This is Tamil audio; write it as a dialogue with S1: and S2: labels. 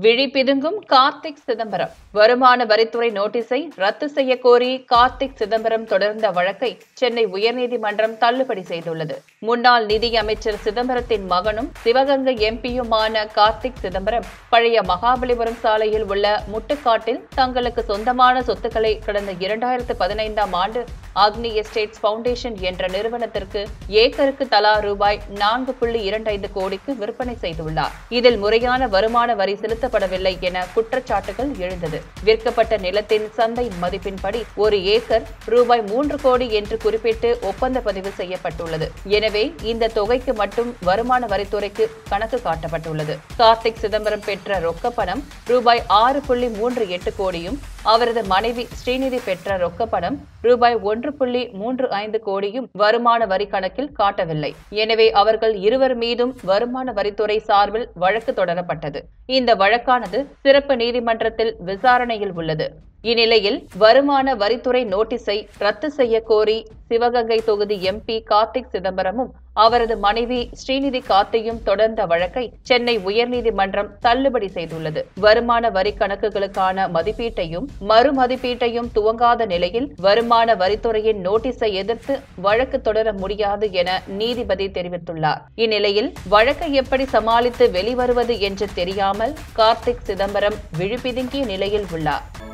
S1: விழி பிதுங்கும் கார்த்திக் சிதம்பரம் வருமான வரித்துறை நோட்டீஸை ரத்து செய்ய கோரி கார்த்திக் சிதம்பரம் தொடர்ந்த வழக்கை சென்னை உயர்நீதிமன்றம் தள்ளுபடி செய்துள்ளது முன்னாள் நிதியமைச்சர் சிதம்பரத்தின் மகனும் சிவகங்கை எம்பியுமான கார்த்திக் சிதம்பரம் பழைய மகாபலிபுரம் சாலையில் உள்ள முட்டுக்காட்டில் தங்களுக்கு சொந்தமான சொத்துக்களை கடந்த இரண்டாயிரத்து பதினைந்தாம் ஆண்டு அக்னி எஸ்டேட்ஸ் பவுண்டேஷன் என்ற நிறுவனத்திற்கு ஏக்கருக்கு தலா ரூபாய் நான்கு புள்ளி இரண்டைந்து கோடிக்கு விற்பனை செய்துள்ளார் இதில் முறையான வருமான வரி செலுத்தப்படவில்லை என குற்றச்சாட்டுகள் எழுந்தது விற்கப்பட்ட நிலத்தின் சந்தை மதிப்பின்படி ஒரு ஏக்கர் ரூபாய் மூன்று கோடி என்று குறிப்பிட்டு ஒப்பந்த பதிவு செய்யப்பட்டுள்ளது எனவே இந்த தொகைக்கு மட்டும் வருமான வரித்துறைக்கு கணக்கு காட்டப்பட்டுள்ளது கார்த்திக் சிதம்பரம் பெற்ற ரொக்க பணம் ரூபாய் ஆறு புள்ளி மூன்று எட்டு கோடியும் அவரது மனைவி ஸ்ரீநிதி பெற்ற ரொக்க பணம் ரூபாய் ஒன்று புள்ளி மூன்று ஐந்து கோடியும் வருமான வரி கணக்கில் காட்டவில்லை எனவே அவர்கள் இருவர் மீதும் வருமான வரித்துறை சார்பில் வழக்கு தொடரப்பட்டது இந்த வழக்கானது சிறப்பு நீதிமன்றத்தில் விசாரணையில் உள்ளது இந்நிலையில் வருமான வரித்துறை நோட்டீஸை ரத்து செய்ய கோரி சிவகங்கை தொகுதி எம்பி கார்த்திக் சிதம்பரமும் அவரது மனைவி ஸ்ரீநிதி கார்த்தியும் தொடர்ந்த வழக்கை சென்னை உயர்நீதிமன்றம் தள்ளுபடி செய்துள்ளது வருமான வரி கணக்குகளுக்கான மதிப்பீட்டையும் மறுமதிப்பீட்டையும் துவங்காத நிலையில் வருமான வரித்துறையின் நோட்டீஸை எதிர்த்து வழக்கு தொடர முடியாது என நீதிபதி தெரிவித்துள்ளார் இந்நிலையில் வழக்கை எப்படி சமாளித்து வெளிவருவது என்று தெரியாமல் கார்த்திக் சிதம்பரம் விழிபிதுங்கிய நிலையில் உள்ளார்